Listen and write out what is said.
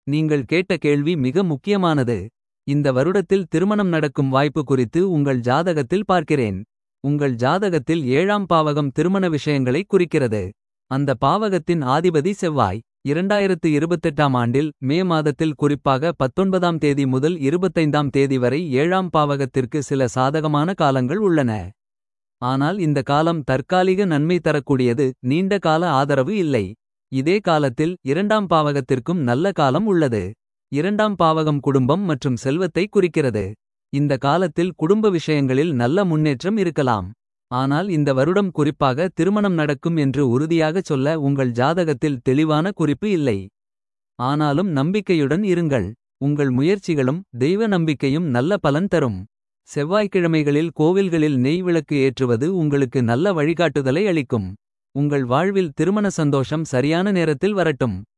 நீங்கள் கேட்ட கேள்வி மிக முக்கியமானது. இந்த வருடத்தில் திருமணம் நடக்கும் வாய்ப்பு குறித்து உங்கள் ஜாதகத்தில் பார்க்கிறேன். உங்கள் ஜாதகத்தில் ஏழாம் பாவகம் திருமண விஷயங்களை குறிக்கிறது. அந்த பாவகத்தின் ஆதிபதி செவ்வாய். 2028ஆம் ஆண்டில் மே மாதத்தில் குறிப்பாக 19ஆம் தேதி முதல் 25ஆம் தேதி வரை ஏழாம் பாவகத்திற்கு சில சாதகமான காலங்கள் உள்ளன. ஆனால் இந்த காலம் தற்காலிக நன்மை தரக்கூடியது நீண்ட கால ஆதரவு இல்லை. இதே காலத்தில் இரண்டாம் பாவகத்திற்கும் நல்ல காலம் உள்ளது. இரண்டாம் பாவகம் குடும்பம் மற்றும் செல்வத்தை குறிக்கிறது. இந்த காலத்தில் குடும்ப விஷயங்களில் நல்ல முன்னேற்றம் இருக்கலாம். ஆனால் இந்த வருடம் குறிப்பாக திருமணம் நடக்கும் என்று உறுதியாகச் சொல்ல உங்கள் ஜாதகத்தில் தெளிவான குறிப்பு இல்லை. ஆனாலும் நம்பிக்கையுடன் இருங்கள். உங்கள் முயற்சிகளும் தெய்வ நம்பிக்கையும் நல்ல பலன் தரும். செவ்வாய்க்கிழமைகளில் கோவில்களில் நெய் விளக்கு ஏற்றுவது உங்களுக்கு நல்ல வழிகாட்டுதலை அளிக்கும். உங்கள் வாழ்வில் திருமண சந்தோஷம் சரியான நேரத்தில் வரட்டும்.